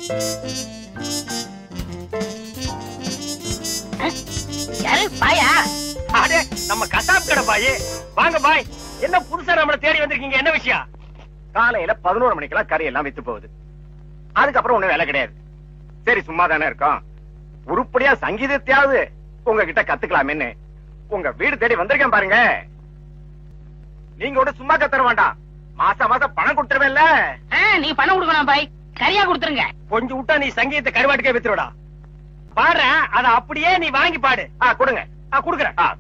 யாரு பாயா அடே நம்ம கசாப் கடை பாய் வாங்க பாய் என்ன புதுசா நம்மள தேடி வந்திருக்கீங்க என்ன விஷயம் காலையில பதினோரு மணிக்கெல்லாம் கறி எல்லாம் வித்து போகுது அதுக்கப்புறம் ஒண்ணும் வேலை கிடையாது சரி சும்மா தானே இருக்கோம் உருப்படியா சங்கீதத்தையாவது உங்ககிட்ட கத்துக்கலாமேன்னு உங்க வீடு தேடி வந்திருக்கேன் பாருங்க நீங்க கூட சும்மா கத்துற வேண்டாம் மாசம் மாசம் பணம் கொடுத்துருவேன்ல ஆ, நீ பணம் கொடுக்கணும் பாய் கரியா கொடுத்துருங்க கொஞ்சம் விட்டா நீ சங்கீதத்தை கருவாட்டுக்கே வித்துருடா பாடுற அத அப்படியே நீ வாங்கி பாடு ஆ கொடுங்க ஆ குடுக்குறேன் ஆ.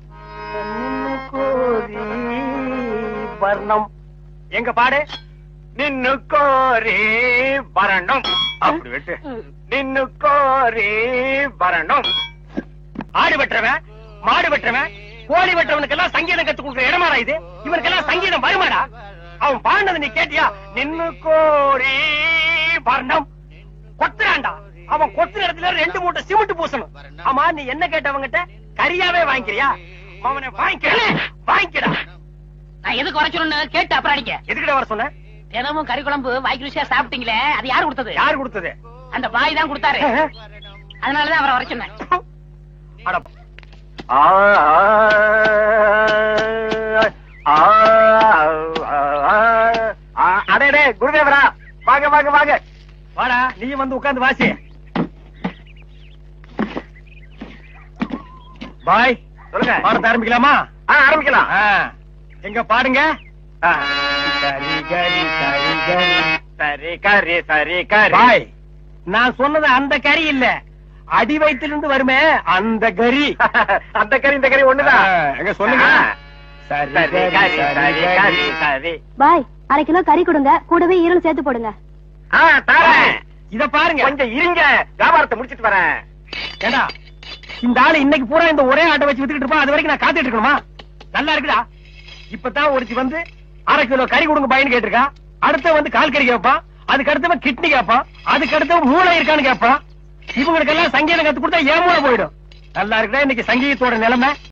வர்ணம் எங்க பாடு நின்னு கோரி வரணும் அப்படி விட்டு நின்னு கோரி வரணும் ஆடு வெட்டுறவன் மாடு வெட்டுறவன் கோழி வெட்டுறவனுக்கு எல்லாம் சங்கீதம் கத்து கொடுக்குற இடமாடா இது இவனுக்கெல்லாம் சங்கீதம் வருமாடா அவன் பாடினது நீ கேட்டியா நின்னு கோரி வர்ணம் கொத்துறான்டா அவன் கொத்துற இடத்துல ரெண்டு மூட்டை சிமெண்ட் பூசணும் ஆமா நீ என்ன கேட்டவங்கிட்ட கரியாவே வாங்கிக்கிறியா அவனை வாங்கிக்க வாங்கிக்கடா நான் எதுக்கு வர சொல்லணும்னு கேட்டு அப்புறம் அடிக்க எதுக்கிட்ட வர சொன்ன தினமும் கறி குழம்பு வாய்க்கு ருசியா சாப்பிட்டீங்களே அது யாரு கொடுத்தது யாரு கொடுத்தது அந்த பாய் தான் கொடுத்தாரு அதனாலதான் அவரை வர சொன்னேன் அட ஆ, ஆ, ஆ, ஆ, அடேடே குருதேவரா வாங்க வாங்க வாங்க வாடா நீயும் வந்து உட்கார்ந்து வாசி பாய் சொல்லுங்க பாடத்தை ஆரம்பிக்கலாமா ஆ, ஆரம்பிக்கலாம் ஆ, எங்க பாடுங்க ஆ. சரி கரி சரி கரி சரி கரி சரி கரி பாய் நான் சொன்னது அந்த கறி இல்ல அடி வயிற்றிலிருந்து வருமே அந்த கறி அந்த கறி இந்த கறி ஒண்ணுதான் ஆ, எங்க சொல்லுங்க ஆ. சரி சரி கரி கரி சரி சரி கரி கரி சரி பாய் அரை கிலோ கறி கொடுங்க கூடவே ஈரல் சேர்த்து போடுங்க ஆ தரேன் இத பாருங்க கொஞ்சம் இருங்க வியாபாரத்தை முடிச்சிட்டு வரேன் ஏண்டா இந்த ஆளு இன்னைக்கு பூரா இந்த ஒரே ஆட்டை வச்சு வித்துக்கிட்டு இருப்பான் அது வரைக்கும் நான் காத்துட்டு இருக்கணுமா நல்லா இருக்குடா இப்பதான் ஒருத்தி வந்து அரை கிலோ கறி கொடுங்க பையன் கேட்டிருக்கா அடுத்த வந்து கால் கறி கேட்பான் அதுக்கு அடுத்தவன் கிட்னி கேட்பான் அதுக்கு அடுத்தவன் மூளை இருக்கான்னு கேட்பான் இவங்களுக்கு எல்லாம் சங்கீதம் கத்து கொடுத்தா ஏன் மூளை போயிடும் நல்லா இருக்குடா இன்னைக்கு சங்கீதத்தோட நிலைமை